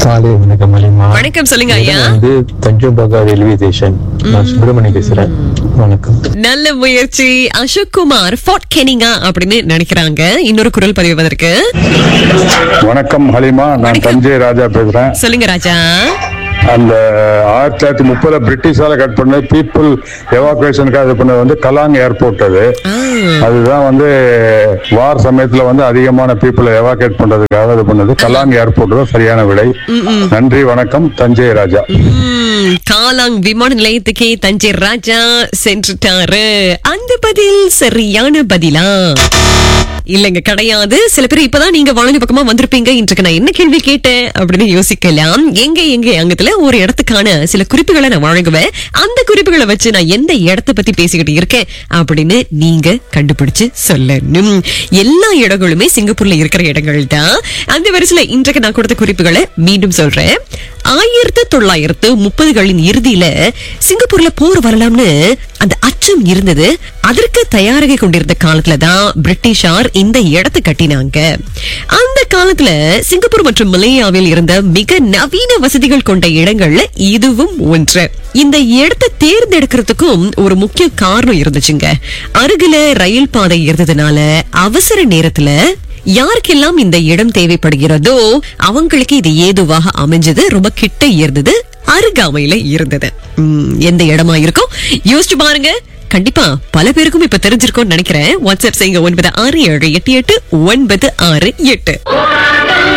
காலை வணக்கம் மலிமா வணக்கம் சொல்லுங்க ஐயா இடம் வந்து தஞ்சோபாகா ரயில்வே ஸ்டேஷன் நான் சுப்பிரமணி பேசுறேன் வணக்கம் நல்ல முயற்சி அசோக் குமார் ஃபோர்ட் கெனிங்கா அப்படின்னு நினைக்கிறாங்க இன்னொரு குரல் பதிவதற்கு வணக்கம் ஹலிமா நான் தஞ்சை ராஜா பேசுறேன் சொல்லுங்க ராஜா அந்த ஆயிரத்தி தொள்ளாயிரத்தி முப்பதுல பிரிட்டிஷால கட் பண்ணது பீப்புள் எவாக்குவேஷனுக்காக இது பண்ணது வந்து கலாங் ஏர்போர்ட் அது ஆ, அதுதான் வந்து வார் சமயத்துல வந்து அதிகமான பீப்புளை எவாக்குவேட் பண்றதுக்காக இது பண்ணது கலாங் ஏர்போர்ட் தான் சரியான விடை நன்றி வணக்கம் தஞ்சை ராஜா ம், காலாங் விமான நிலையத்துக்கே தஞ்சை ராஜா சென்றுட்டாரு அந்த பதில் சரியான பதிலா இல்லங்க கிடையாது சில பேர் இப்பதான் நீங்க வானொலி பக்கமா வந்திருப்பீங்க இன்றைக்கு நான் என்ன கேள்வி கேட்டேன் அப்படின்னு யோசிக்கலாம் எங்க எங்க அங்கத்துல ஒரு இடத்துக்கான சில குறிப்புகளை நான் வழங்குவேன் அந்த குறிப்புகளை வச்சு நான் எந்த இடத்தை பத்தி பேசிக்கிட்டு இருக்கேன் அப்படின்னு நீங்க கண்டுபிடிச்சு சொல்லணும் எல்லா இடங்களுமே சிங்கப்பூர்ல இருக்கிற இடங்கள் தான் அந்த வரிசையில இன்றைக்கு நான் கொடுத்த குறிப்புகளை மீண்டும் சொல்றேன் ஆயிரத்து தொள்ளாயிரத்து முப்பதுகளின் இறுதியில சிங்கப்பூர்ல போர் வரலாம்னு அந்த அச்சம் இருந்தது அதற்கு தயாராகி கொண்டிருந்த காலத்துல தான் பிரிட்டிஷார் இந்த இடத்தை கட்டினாங்க அந்த காலத்துல சிங்கப்பூர் மற்றும் மலேயாவில் இருந்த மிக நவீன வசதிகள் கொண்ட இடங்கள்ல இதுவும் ஒன்று இந்த இடத்தை தேர்ந்தெடுக்கிறதுக்கும் ஒரு முக்கிய காரணம் இருந்துச்சுங்க அருகில ரயில் பாதை இருந்ததுனால அவசர நேரத்துல யாருக்கெல்லாம் இந்த இடம் தேவைப்படுகிறதோ அவங்களுக்கு இது ஏதுவாக அமைஞ்சது ரொம்ப கிட்ட இருந்தது அருகாமையில இருந்தது உம், எந்த இடமா இருக்கும் யோசிச்சு பாருங்க கண்டிப்பா பல பேருக்கும் இப்ப தெரிஞ்சிருக்கும்னு நினைக்கிறேன் வாட்ஸ்அப் செய்யுங்க ஒன்பது ஆறு ஏழு எட்டு எட்டு ஒன்பது ஆறு எட்டு